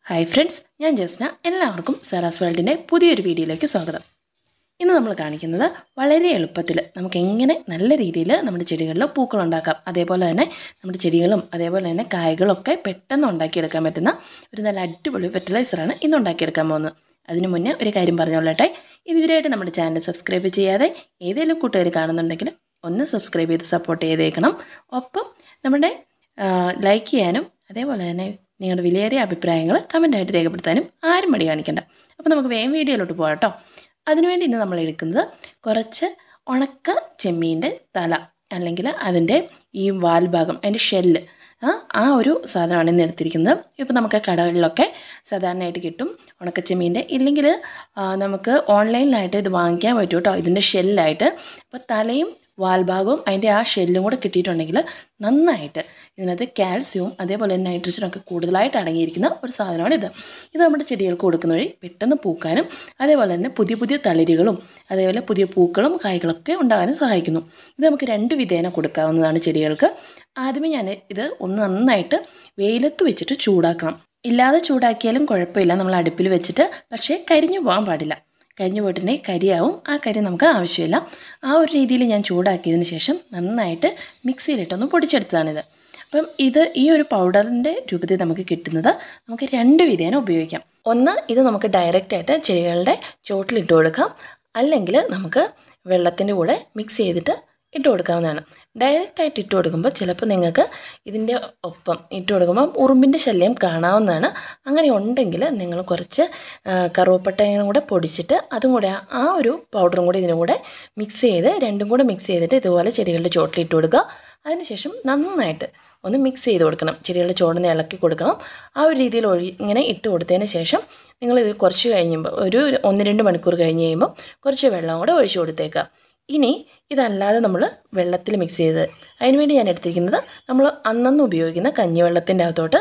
hi friends ഞാൻ ജസ്ന എല്ലാവർക്കും സെറാസ് വേൾഡിൻ്റെ പുതിയൊരു വീഡിയോയിലേക്ക് സ്വാഗതം ഇന്ന് നമ്മൾ കാണിക്കുന്നത് വളരെ എളുപ്പത്തിൽ നമുക്ക് എങ്ങനെ നല്ല രീതിയിൽ നമ്മുടെ ചെടികളിൽ പൂക്കൾ ഉണ്ടാക്കാം അതേപോലെ തന്നെ നമ്മുടെ ചെടികളും അതേപോലെ തന്നെ കായകളൊക്കെ പെട്ടെന്ന് ഉണ്ടാക്കിയെടുക്കാൻ പറ്റുന്ന ഒരു നല്ല അടിപൊളി ഫെർട്ടിലൈസറാണ് ഇന്ന് ഉണ്ടാക്കിയെടുക്കാൻ പോകുന്നത് അതിനു മുന്നേ ഒരു കാര്യം പറഞ്ഞോളട്ടെ ഇതിനായിട്ട് നമ്മുടെ ചാനൽ സബ്സ്ക്രൈബ് ചെയ്യാതെ ഏതെങ്കിലും കൂട്ടുകാർ കാണുന്നുണ്ടെങ്കിൽ ഒന്ന് സബ്സ്ക്രൈബ് ചെയ്ത് സപ്പോർട്ട് ചെയ്തേക്കണം ഒപ്പം നമ്മുടെ ലൈക്ക് ചെയ്യാനും അതേപോലെ തന്നെ നിങ്ങളുടെ വിലയേറിയ അഭിപ്രായങ്ങൾ കമൻ്റായിട്ട് രേഖപ്പെടുത്താനും ആരും മടി കാണിക്കണ്ട അപ്പോൾ നമുക്ക് വേഗം വീഡിയോയിലോട്ട് പോകാം കേട്ടോ അതിനുവേണ്ടി ഇന്ന് നമ്മൾ എടുക്കുന്നത് കുറച്ച് ഉണക്ക ചെമ്മീൻ്റെ തല അല്ലെങ്കിൽ അതിൻ്റെ ഈ വാൽഭാഗം അതിൻ്റെ ഷെല്ല് ആ ഒരു സാധനമാണ് ഇന്ന് എടുത്തിരിക്കുന്നത് ഇപ്പോൾ നമുക്ക് കടകളിലൊക്കെ സാധാരണയായിട്ട് കിട്ടും ഉണക്കച്ചെമ്മീൻ്റെ ഇല്ലെങ്കിൽ നമുക്ക് ഓൺലൈനിലായിട്ട് ഇത് വാങ്ങിക്കാൻ പറ്റും കേട്ടോ ഇതിൻ്റെ ഷെല്ലായിട്ട് അപ്പോൾ തലയും വാൽഭാഗവും അതിൻ്റെ ആ ഷെല്ലും കൂടെ കിട്ടിയിട്ടുണ്ടെങ്കിൽ നന്നായിട്ട് ഇതിനകത്ത് കാൽസ്യവും അതേപോലെ തന്നെ നൈട്രജനും ഒക്കെ കൂടുതലായിട്ട് അടങ്ങിയിരിക്കുന്ന ഒരു സാധനമാണ് ഇത് ഇത് നമ്മുടെ ചെടികൾക്ക് കൊടുക്കുന്ന വഴി പെട്ടെന്ന് പൂക്കാനും അതേപോലെ തന്നെ പുതിയ പുതിയ തളിരുകളും അതേപോലെ പുതിയ പൂക്കളും കായ്കളൊക്കെ ഉണ്ടാകാനും സഹായിക്കുന്നു ഇത് നമുക്ക് രണ്ട് വിധേന കൊടുക്കാവുന്നതാണ് ചെടികൾക്ക് ആദ്യമേ ഞാൻ ഇത് ഒന്ന് നന്നായിട്ട് വെയിലത്ത് വെച്ചിട്ട് ചൂടാക്കണം ഇല്ലാതെ ചൂടാക്കിയാലും കുഴപ്പമില്ല നമ്മൾ അടുപ്പിൽ വെച്ചിട്ട് പക്ഷേ കരിഞ്ഞു പോകാൻ പാടില്ല കരിഞ്ഞു പോയിട്ടുണ്ടെങ്കിൽ കരിയാവും ആ കരി നമുക്ക് ആവശ്യമില്ല ആ ഒരു രീതിയിൽ ഞാൻ ചൂടാക്കിയതിന് ശേഷം നന്നായിട്ട് മിക്സിയിലിട്ടൊന്ന് പൊടിച്ചെടുത്തതാണിത് അപ്പം ഇത് ഈ ഒരു പൗഡറിൻ്റെ രൂപത്തിൽ നമുക്ക് കിട്ടുന്നത് നമുക്ക് രണ്ട് വിധേന ഉപയോഗിക്കാം ഒന്ന് ഇത് നമുക്ക് ഡയറക്റ്റായിട്ട് ചെടികളുടെ ചോട്ടിലിട്ട് കൊടുക്കാം അല്ലെങ്കിൽ നമുക്ക് വെള്ളത്തിൻ്റെ കൂടെ മിക്സ് ചെയ്തിട്ട് ഇട്ട് കൊടുക്കാവുന്നതാണ് ഡയറക്റ്റായിട്ട് ഇട്ട് കൊടുക്കുമ്പോൾ ചിലപ്പോൾ നിങ്ങൾക്ക് ഇതിൻ്റെ ഒപ്പം ഇട്ട് കൊടുക്കുമ്പോൾ ഉറുമ്പിൻ്റെ ശല്യം കാണാവുന്നതാണ് അങ്ങനെ ഉണ്ടെങ്കിൽ നിങ്ങൾ കുറച്ച് കറുവപ്പട്ടയും കൂടെ പൊടിച്ചിട്ട് അതും കൂടെ ആ ഒരു പൗഡറും കൂടി ഇതിനും കൂടെ മിക്സ് ചെയ്ത് രണ്ടും കൂടെ മിക്സ് ചെയ്തിട്ട് ഇതുപോലെ ചെടികളുടെ ചോട്ടിലിട്ട് കൊടുക്കുക അതിനുശേഷം നന്നായിട്ട് ഒന്ന് മിക്സ് ചെയ്ത് കൊടുക്കണം ചെടികളുടെ ചോടന്ന് ഇളക്കി കൊടുക്കണം ആ ഒരു രീതിയിൽ ഒഴി ഇങ്ങനെ ഇട്ട് കൊടുത്തതിന് ശേഷം നിങ്ങളിത് കുറച്ച് കഴിയുമ്പോൾ ഒരു ഒന്ന് രണ്ട് മണിക്കൂർ കഴിഞ്ഞ് കഴിയുമ്പോൾ കുറച്ച് വെള്ളം കൂടെ ഒഴിച്ചു കൊടുത്തേക്കുക ഇനി ഇതല്ലാതെ നമ്മൾ വെള്ളത്തിൽ മിക്സ് ചെയ്ത് അതിനുവേണ്ടി ഞാൻ എടുത്തിരിക്കുന്നത് നമ്മൾ അന്നന്ന് ഉപയോഗിക്കുന്ന കഞ്ഞിവെള്ളത്തിൻ്റെ അകത്തോട്ട്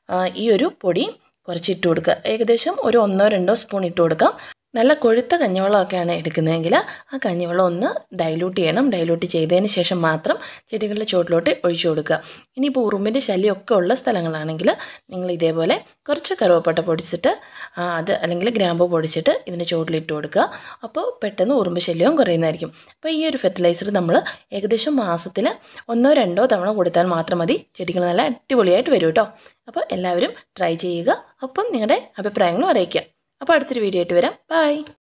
ഈ ഒരു പൊടി കുറച്ചിട്ട് കൊടുക്കുക ഏകദേശം ഒരു ഒന്നോ രണ്ടോ സ്പൂൺ ഇട്ട് കൊടുക്കാം നല്ല കൊഴുത്ത കഞ്ഞിവെള്ളമൊക്കെയാണ് എടുക്കുന്നതെങ്കിൽ ആ കഞ്ഞിവെള്ളം ഒന്ന് ഡൈലൂട്ട് ചെയ്യണം ഡൈലൂട്ട് ചെയ്തതിന് ശേഷം മാത്രം ചെടികളുടെ ചോട്ടിലോട്ട് ഒഴിച്ചു കൊടുക്കുക ഇനിയിപ്പോൾ ഉറുമ്പിൻ്റെ ശല്യമൊക്കെ ഉള്ള സ്ഥലങ്ങളാണെങ്കിൽ നിങ്ങൾ ഇതേപോലെ കുറച്ച് കറുവപ്പട്ട പൊടിച്ചിട്ട് അത് അല്ലെങ്കിൽ ഗ്രാമ്പു പൊടിച്ചിട്ട് ഇതിൻ്റെ ചോട്ടിലിട്ട് കൊടുക്കുക അപ്പോൾ പെട്ടെന്ന് ഉറുമ്പ് ശല്യവും കുറയുന്നതായിരിക്കും അപ്പോൾ ഈ ഒരു ഫെർട്ടിലൈസർ നമ്മൾ ഏകദേശം മാസത്തിൽ ഒന്നോ രണ്ടോ തവണ കൊടുത്താൽ മാത്രം മതി ചെടികൾ നല്ല അടിപൊളിയായിട്ട് വരും കേട്ടോ അപ്പോൾ എല്ലാവരും ട്രൈ ചെയ്യുക ഒപ്പം നിങ്ങളുടെ അഭിപ്രായങ്ങളും അറിയിക്കുക അപ്പോൾ അടുത്തൊരു വീഡിയോ ആയിട്ട് വരാം ബൈ